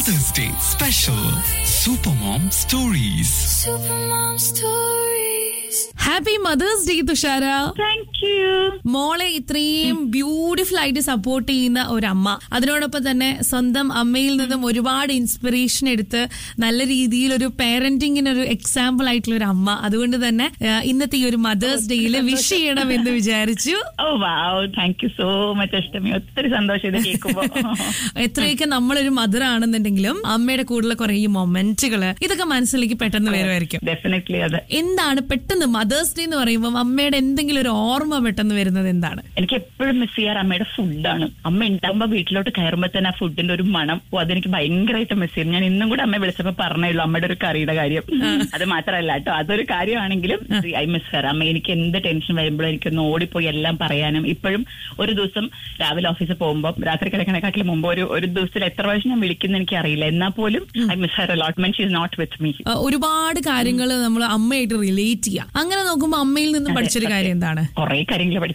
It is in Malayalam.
Mother's Day special Supermom Stories. Supermom stories. Happy mother's day Thushara thank you മോളെ ഇത്രയും ബ്യൂട്ടിഫുൾ ആയിട്ട് സപ്പോർട്ട് ചെയ്യുന്ന ഒരു അമ്മ അതിനോടൊപ്പം തന്നെ സ്വന്തം അമ്മയിൽ നിന്നും ഒരുപാട് ഇൻസ്പിറേഷൻ എടുത്ത് നല്ല രീതിയിൽ ഒരു പേരന്റിങ്ങിന് ഒരു എക്സാമ്പിൾ ആയിട്ടുള്ള ഒരു അമ്മ അതുകൊണ്ട് തന്നെ ആ, ഇന്നത്തെ ഈ ഒരു മദേഴ്സ് ഡേയിൽ വിഷ് ചെയ്യണം എന്ന് വിചാരിച്ചു oh wow thank you so much Ashtami ഒത്തിരി സന്തോഷം ഇത് കേൾക്കുമ്പോ എത്രയൊക്കെ നമ്മളൊരു മദർ ആണെന്നുണ്ടെങ്കിലും അമ്മയുടെ കൂടെയുള്ള കുറെ ഈ മൊമെന്റുകള് ഇതൊക്കെ മനസ്സിലേക്ക് പെട്ടെന്ന് വരുമായിരിക്കും ഡെഫിനറ്റ്ലി അതെ എന്താണ് പെട്ടെന്ന് മദേഴ്സ് ഡേ എന്ന് പറയുമ്പോൾ അമ്മയുടെ എന്തെങ്കിലും ഒരു ഓർമ്മ പെട്ടെന്ന് വരുന്നത് എന്താണ് എനിക്ക് എപ്പോഴും മിസ് ചെയ്യാറ് അമ്മയുടെ ഫുഡാണ് അമ്മ ഉണ്ടാകുമ്പോ വീട്ടിലോട്ട് കയറുമ്പോ തന്നെ ആ ഫുഡിന്റെ ഒരു മണം ഓ അതെനിക്ക് ഭയങ്കരമായിട്ട് മിസ് ചെയ്യും ഞാൻ ഇന്നും കൂടെ അമ്മയെ വിളിച്ചപ്പോ പറഞ്ഞുള്ളൂ അമ്മയുടെ ഒരു കറിയുടെ കാര്യം അത് മാത്രമല്ല കേട്ടോ അതൊരു കാര്യമാണെങ്കിലും ഐ മിസ് ഹർ അമ്മ എനിക്ക് എന്ത് ടെൻഷൻ വരുമ്പോഴും എനിക്കൊന്ന് ഓടിപ്പോയി എല്ലാം പറയാനും ഇപ്പോഴും ഒരു ദിവസം രാവിലെ ഓഫീസിൽ പോകുമ്പോൾ രാത്രി കിടക്കണേക്കാട്ടിലും മുമ്പ് ഒരു ഒരു ദിവസത്തിൽ എത്ര പ്രാവശ്യം ഞാൻ വിളിക്കുന്ന എനിക്ക് അറിയില്ല എന്നാൽ പോലും I miss her allotment she's not with me ആ, ഒരുപാട് കാര്യങ്ങൾ നമ്മൾ അമ്മയായിട്ട് റിലേറ്റ് ചെയ്യാം അങ്ങനെ നോക്കുമ്പോൾ അമ്മയിൽ നിന്നും പഠിച്ചൊരു കാര്യം എന്താണ് കുറെ കാര്യങ്ങൾ